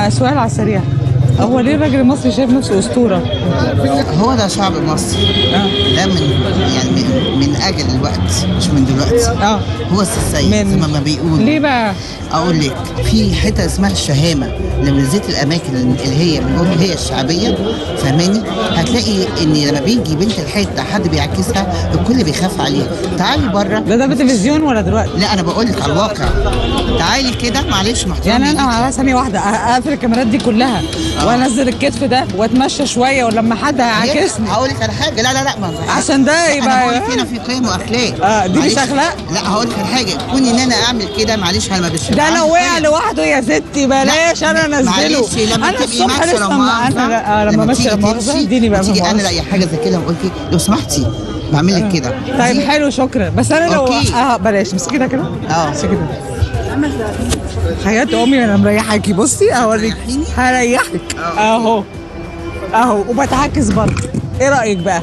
سؤال على السريع هو ليه الراجل المصري شايف نفسه اسطوره؟ هو ده شعب مصر اه ده من يعني من, من اجل الوقت مش من دلوقتي اه هو السيد زي من ما بيقول ليه بقى؟ اقول لك في حته اسمها الشهامه لو نزلت الاماكن اللي هي بنقول هي الشعبيه فاهماني هتلاقي ان لما بيجي بنت الحته حد بيعكسها الكل بيخاف عليها تعالي بره ده ده بالتلفزيون ولا دلوقتي؟ لا انا بقول لك على الواقع تعالي كده معلش محترم يعني انا على ثانيه واحده اقفل الكاميرات دي كلها وانزل الكتف ده واتمشى شويه ولما حد هيعاكسني هقول لك على حاجه لا لا لا ما عشان ده انا يبقى بقول لك هنا في قيم واخلاق آه، دي مش معلش. أخلاق؟ لا هقول لك على حاجه كوني ان انا اعمل كده معلش انا ما بش ده لو عندي وقع قيم. لوحده يا ستي بلاش لا، انا انزله معلش لما انا تبقي الصبح ماشيه لسه لا مع- مؤاخذة، انا آه، لما ماشيه تيجي لا مؤاخذه تمشي اديني بقى وتيجي انا مؤاخذة. لاقي حاجه زي كده وقلت لك لو سمحتي بعمل لك كده طيب دي- حلو شكرا بس انا لو أوكي. اه بلاش امسكي ده كده اه. امسكي ده حياة امي انا مريحاكي بصي اوريك هريحك اهو اهو وبتعكس برضه ايه رايك بقى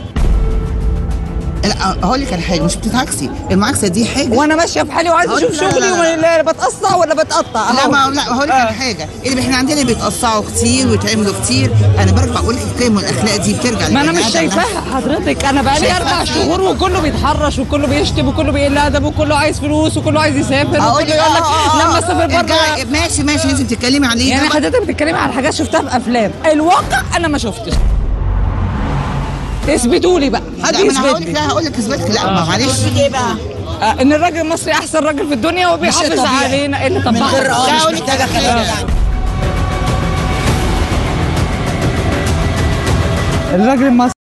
لا هقول لك على حاجه مش بتتعكسي المعاكسه دي حاجه وانا ماشيه في حالي وعايزه اشوف لا، لا، شغلي لا، ولا لا بتقطع ولا بتقطع لا أهو. ما لا هقول لك آه. على حاجه اللي احنا عندنا بيتقصعوا كتير ويتعملوا كتير انا برجع بقول لك القيم والاخلاق دي بترجع ما انا للبني مش آدم شايفاها حضرتك انا بقالي شايفاها اربع فين؟ شهور وكله بيتحرش وكله بيشتم وكله بيقل ادب وكله عايز فلوس وكله عايز يسافر اقول وكله لك يقول لك آه، آه، لما آه، اسافر بره ارجعي، ماشي ماشي انت بتتكلمي عليه يعني ده حضرتك بتتكلمي على حاجات شفتها في افلام الواقع انا ما شفتش اثبتوا لي بقى حد لا ما انا هقول يثبت لك لي لا هقول لك اثبت لك لا ما معلش آه، ان الراجل المصري احسن راجل في الدنيا وبيحافظ طبيعي. علينا اللي طبعا غير اه مش محتاجه كلام الراجل المصري